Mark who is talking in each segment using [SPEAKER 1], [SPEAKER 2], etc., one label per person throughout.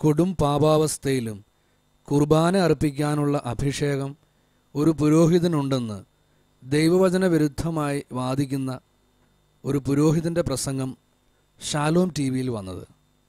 [SPEAKER 1] കൊടും പാപാവസ്ഥയിലും കുർബാന അർപ്പിക്കാനുള്ള അഭിഷേകം ഒരു പുരോഹിതനുണ്ടെന്ന് ദൈവവചന വിരുദ്ധമായി വാദിക്കുന്ന ഒരു പുരോഹിതന്റെ പ്രസംഗം ഷാലോം ടി വിയിൽ വന്നത്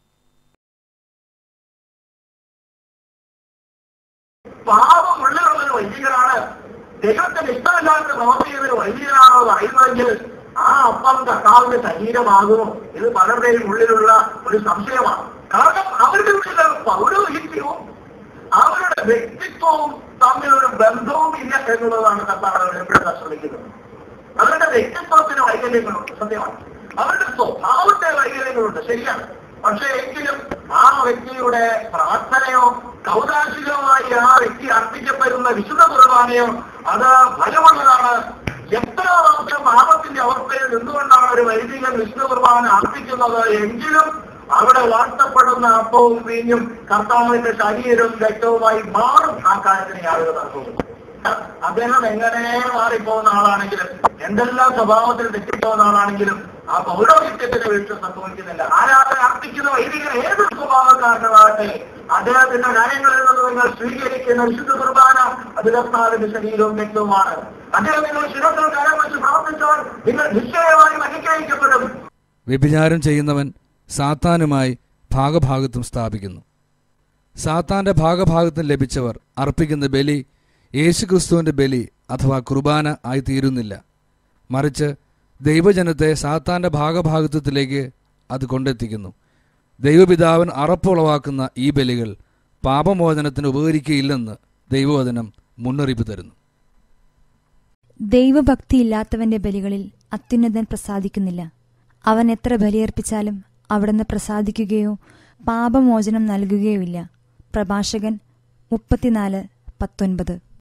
[SPEAKER 2] പാപം ഉള്ളിലുള്ളൊരു വൈദികനാണ് ദൈവത്തിന് ഇഷ്ടമില്ലാത്ത പ്രവർത്തിക്കുന്നൊരു വൈദികനാണോ എന്ന് അറിയുന്നതെങ്കിൽ ആ അപ്പം കർത്താവിന്റെ ശരീരമാകുമോ ഇത് പലരുടെയും ഉള്ളിലുള്ള ഒരു സംശയമാണ് കാരണം അവരുടെ ഉള്ളിലെ പൗരോഹിത്യവും അവരുടെ വ്യക്തിത്വവും തമ്മിലൊരു ബന്ധവും ഇല്ല എന്നുള്ളതാണ് കർത്താവ് വെളിപ്പെടുത്താൻ ശ്രമിക്കുന്നത് അവരുടെ വ്യക്തിത്വത്തിന് വൈകല്യങ്ങളുണ്ട് സത്യമാണ് അവരുടെ സ്വഭാവത്തെ വൈകല്യങ്ങളുണ്ട് ശരിയാണ് പക്ഷെ എങ്കിലും ആ വ്യക്തിയുടെ പ്രാർത്ഥനയോ കൗതാശികമായി ആ വ്യക്തി അർപ്പിക്കപ്പെടുന്ന വിശുദ്ധ കുർബാനയോ അത് ഫലമുള്ളതാണ് എത്ര നമുക്ക് പാപത്തിന്റെ അവസ്ഥയിൽ നിന്നുകൊണ്ടാണ് ഒരു വൈദികൻ വിശുദ്ധ കുർബാന അർപ്പിക്കുന്നത് എങ്കിലും അവിടെ വാഴ്ത്തപ്പെടുന്ന അപ്പവും വീഞ്ഞും കർത്താവിന്റെ ശരീരവും രക്തവുമായി മാറും ആ കാര്യത്തിന് യാതൊരു തർക്കവും അദ്ദേഹം എങ്ങനെ മാറിപ്പോകുന്ന ആളാണെങ്കിലും എന്തെല്ലാം സ്വഭാവത്തിൽ തെറ്റിപ്പോകുന്ന ആളാണെങ്കിലും ആ പൗരോഹിത്യത്തിന്റെ വീഴ്ച സംഭവിക്കുന്നില്ല ആരാധന അർപ്പിക്കുന്ന വൈദികൻ ഏത് സ്വഭാവക്കാരനാകട്ടെ അദ്ദേഹത്തിന്റെ കാര്യങ്ങളിൽ നിന്ന് നിങ്ങൾ സ്വീകരിക്കുന്ന വിശുദ്ധ കുർബാന അത് കർത്താവിന്റെ ശരീരവും രക്തവുമാണ് അദ്ദേഹം നിങ്ങൾ ശിരത്തിൽ കരം വെച്ച് പ്രവർത്തിച്ചാൽ നിങ്ങൾ നിശ്ചയമായും അനുഗ്രഹിക്കപ്പെടും
[SPEAKER 1] വ്യഭിചാരം ചെയ്യുന്നവൻ സാത്താനുമായി ഭാഗഭാഗത്വം സ്ഥാപിക്കുന്നു സാത്താന്റെ ഭാഗഭാഗത്വം ലഭിച്ചവർ അർപ്പിക്കുന്ന ബലി യേശുക്രിസ്തുവിന്റെ ബലി അഥവാ കുർബാന ആയി തീരുന്നില്ല മറിച്ച് ദൈവജനത്തെ സാത്താന്റെ ഭാഗഭാഗത്വത്തിലേക്ക് അത് കൊണ്ടെത്തിക്കുന്നു ദൈവപിതാവൻ അറപ്പുളവാക്കുന്ന ഈ ബലികൾ പാപമോചനത്തിന് ഉപകരിക്കുകയില്ലെന്ന് ദൈവവചനം മുന്നറിയിപ്പ് തരുന്നു
[SPEAKER 3] ദൈവഭക്തിയില്ലാത്തവന്റെ ബലികളിൽ അത്യുന്നതൻ പ്രസാദിക്കുന്നില്ല അവൻ എത്ര ബലിയർപ്പിച്ചാലും അവിടുന്ന് പ്രസാദിക്കുകയോ പാപമോചനം നൽകുകയോ ഇല്ല പ്രഭാഷകൻ മുപ്പത്തിനാല് പത്തൊൻപത്